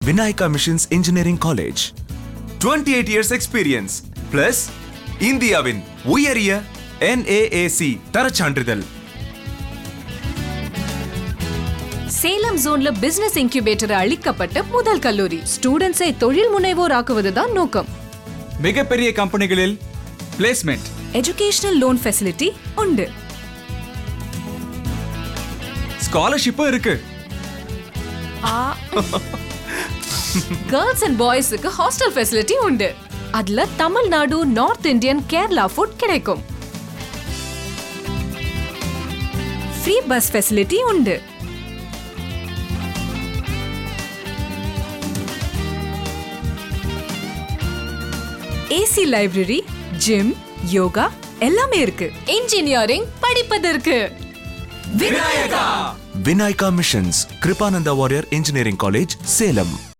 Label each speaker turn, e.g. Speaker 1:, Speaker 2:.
Speaker 1: Vinayaka Missions Engineering College. 28 years experience plus இந்தியாவின் உயரிய NAAC தரச் சான்றிதழ்
Speaker 2: சேலம் ஜோன்ல பிசினஸ் இன்குபேட்டர் அளிக்கப்பட்ட முதல் கல்லூரி ஸ்டூடெண்ட்ஸை தொழில் முனைவோர் ஆக்குவதுதான் நோக்கம்
Speaker 3: மிகப்பெரிய கம்பெனிகளில் பிளேஸ்மெண்ட்
Speaker 2: எஜுகேஷனல் லோன் ஃபெசிலிட்டி உண்டு
Speaker 3: ஸ்காலர்ஷிப்பும் இருக்கு
Speaker 2: கேர்ள்ஸ் அண்ட் பாய்ஸுக்கு ஹாஸ்டல் ஃபெசிலிட்டி உண்டு அதுல Tamil Nadu north Indian Kerala food கிடைக்கும் ஃப்ரீ பஸ் ஃபெசிலிட்டி உண்டு ஏசி லைப்ரரி ஜிம் யோகா எல்லாமே இருக்கு இன்ஜினியரிங் படிப்பதற்கு
Speaker 1: Vinayaka Missions Kirupananda Variyar engineering college Salem